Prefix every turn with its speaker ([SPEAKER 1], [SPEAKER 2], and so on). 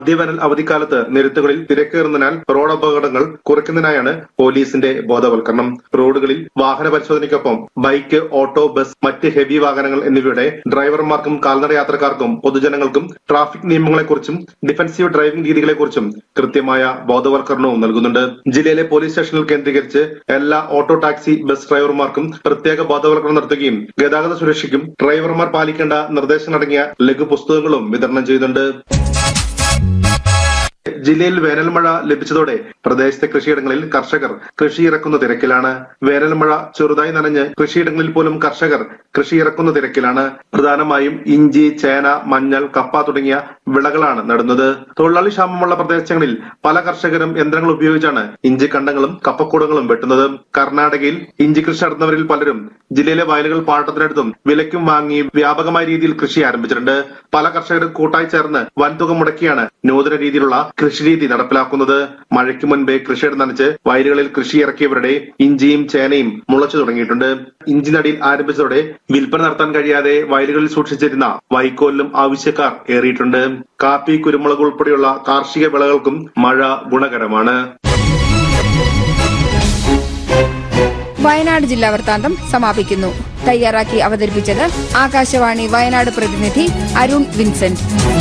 [SPEAKER 1] മധ്യവേനൽ അവധിക്കാലത്ത് നിരത്തുകളിൽ തിരക്കേറുന്നതിനാൽ റോഡ് അപകടങ്ങൾ കുറയ്ക്കുന്നതിനായാണ് പോലീസിന്റെ ബോധവൽക്കരണം റോഡുകളിൽ വാഹന പരിശോധനയ്ക്കൊപ്പം ബൈക്ക് ഓട്ടോ ബസ് മറ്റ് ഹെവി വാഹനങ്ങൾ എന്നിവയുടെ ഡ്രൈവർമാർക്കും കാൽനട യാത്രക്കാർക്കും പൊതുജനങ്ങൾക്കും ട്രാഫിക് നിയമങ്ങളെക്കുറിച്ചും ഡിഫൻസീവ് ഡ്രൈവിംഗ് രീതികളെക്കുറിച്ചും കൃത്യമായ ബോധവൽക്കരണവും നൽകുന്നുണ്ട് ജില്ലയിലെ പോലീസ് സ്റ്റേഷനിൽ കേന്ദ്രീകരിച്ച് എല്ലാ ഓട്ടോ ടാക്സി ബസ് ഡ്രൈവർമാർക്കും പ്രത്യേക ബോധവൽക്കരണം നടത്തുകയും ഗതാഗത സുരക്ഷയ്ക്കും ഡ്രൈവർമാർ പാലിക്കേണ്ട നിർദ്ദേശങ്ങളടങ്ങിയ ലഘു പുസ്തകങ്ങളും വിതരണം ചെയ്യുന്നുണ്ട് ജില്ലയിൽ വേനൽമഴ ലഭിച്ചതോടെ പ്രദേശത്തെ കൃഷിയിടങ്ങളിൽ കർഷകർ കൃഷി ഇറക്കുന്ന തിരക്കിലാണ് വേനൽമഴ ചെറുതായി നനഞ്ഞ് കൃഷിയിടങ്ങളിൽ പോലും കർഷകർ കൃഷി ഇറക്കുന്ന തിരക്കിലാണ് പ്രധാനമായും ഇഞ്ചി ചേന മഞ്ഞൾ കപ്പ തുടങ്ങിയ വിളകളാണ് നടുന്നത് തൊഴിലാളി ക്ഷാമമുള്ള പ്രദേശങ്ങളിൽ പല കർഷകരും യന്ത്രങ്ങൾ ഉപയോഗിച്ചാണ് ഇഞ്ചി കണ്ടങ്ങളും കപ്പക്കൂടങ്ങളും വെട്ടുന്നത് കർണാടകയിൽ ഇഞ്ചി കൃഷി നടത്തുന്നവരിൽ പലരും ജില്ലയിലെ വയലുകൾ പാട്ടത്തിനടുത്തും വിലയ്ക്കും വാങ്ങി വ്യാപകമായ രീതിയിൽ കൃഷി ആരംഭിച്ചിട്ടുണ്ട് പല കർഷകരും കൂട്ടായി ചേർന്ന് വൻതുക മുടക്കിയാണ് നൂതന രീതിയിലുള്ള കൃഷിരീതി നടപ്പിലാക്കുന്നത് മഴയ്ക്ക് മുൻപേ കൃഷിയിടം നനച്ച് വയലുകളിൽ കൃഷി ഇറക്കിയവരുടെ ഇഞ്ചിയും ചേനയും മുളച്ചു തുടങ്ങിയിട്ടുണ്ട് ഇഞ്ചി നടിയിൽ ആരംഭിച്ചതോടെ വിൽപ്പന നടത്താൻ കഴിയാതെ വയലുകളിൽ സൂക്ഷിച്ചിരുന്ന വൈക്കോലിലും ആവശ്യക്കാർ ഏറിയിട്ടുണ്ട് കാപ്പി കുരുമുളക് ഉൾപ്പെടെയുള്ള കാർഷിക വിളകൾക്കും മഴ ഗുണകരമാണ്
[SPEAKER 2] വയനാട് ജില്ലാ വൃത്താന്തം സമാപിക്കുന്നു തയ്യാറാക്കി അവതരിപ്പിച്ചത് ആകാശവാണി വയനാട് പ്രതിനിധി അരുൺ വിൻസെന്റ്